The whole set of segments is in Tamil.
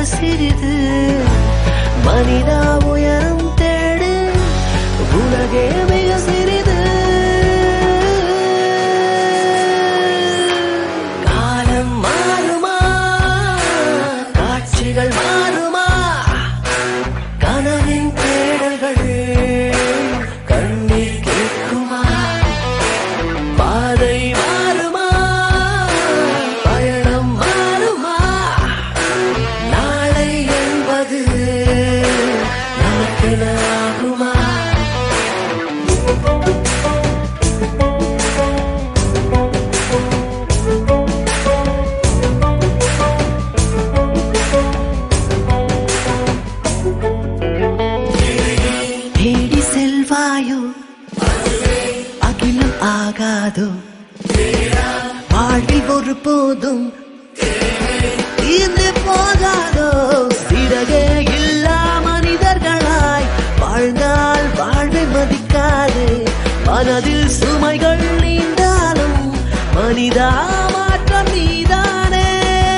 சிறிது மனிதா உயரம் தேடு உலகே மிக சிறிது காலம் மாறுமா காட்சிகள் மாறுமா கனவின் தேடல்கள் கண்ணீர் கேட்குமா பாதை மாறுமா பயணம் மாறுமா நாளை என்பது நமக்கென ஆகுமா தேடி செல்வாயோ அகிலம் ஆகாதோ வாழ்வில் ஒரு போதும் தீர்ந்து போகாதோ சிறகே இல்லா மனிதர்களாய் வாழ்ந்தால் வாழ்வை மதிக்காது மனதில் சுமைகள் நீண்டாலும் மனிதா மாற்றம் நீதானே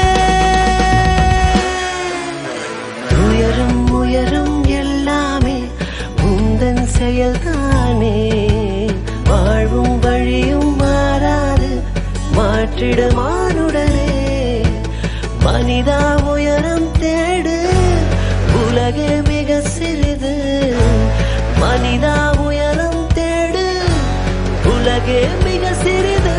உயரும் உயரும் எல்லாமே உந்தன் செயல்தானே வாழ்வும் வழியும் மாறாது மாற்றிட மானுடனே மனிதா உயரம் தேடு உலகே மிக சிறிது மனிதா உயரம் தேடு உலகே மிக சிறிது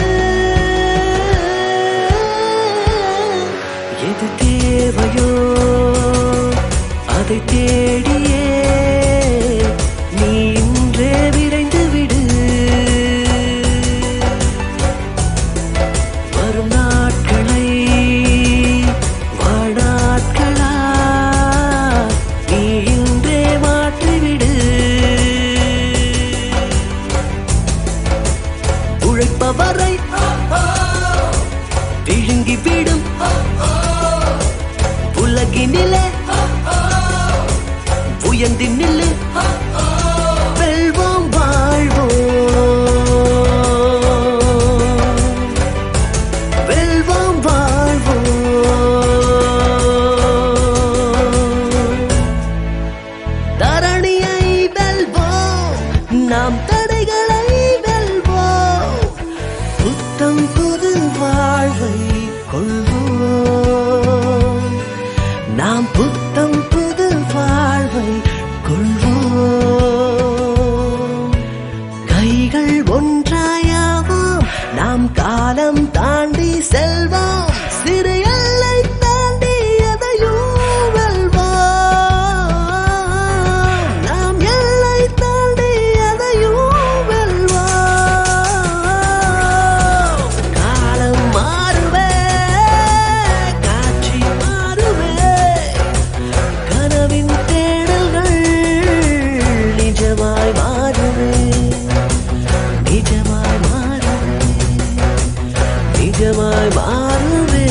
எது தேவையோ அதை தேடியே நீ இன்றே விரைந்து விடு வரும் நாட்களை வாழ்நாட்களா நீ இன்றே மாற்றிவிடு உழைப்பவரை விழுங்கி விடும் உலகினிலே உயர்ந்து நில்லு வெல்வோம் வாழ்வோம் வெல்வோம் வாழ்வோம் தரணியை வெல்வோம் நாம் தடைகளை வெல்வோம் புத்தம் புது வாழ்வை கொள்வோம் நாம் புத்தம் புது வாழ்வை கொள்வோம் கைகள் ஒன்றாயாவோம் நாம் காலம் தாண்டி செல்வோம் சிறு எல்லை தாண்டி எதையும் வெல்வோம் நாம் எல்லை தாண்டி எதையும் வெல்வோம் காலம் மாறுவே காட்சி மாறுவே கனவின் தேடல்கள் நிஜமாய் மாறுவே நிஜமாய் மாறுவே நிஜமாய் மாறுவே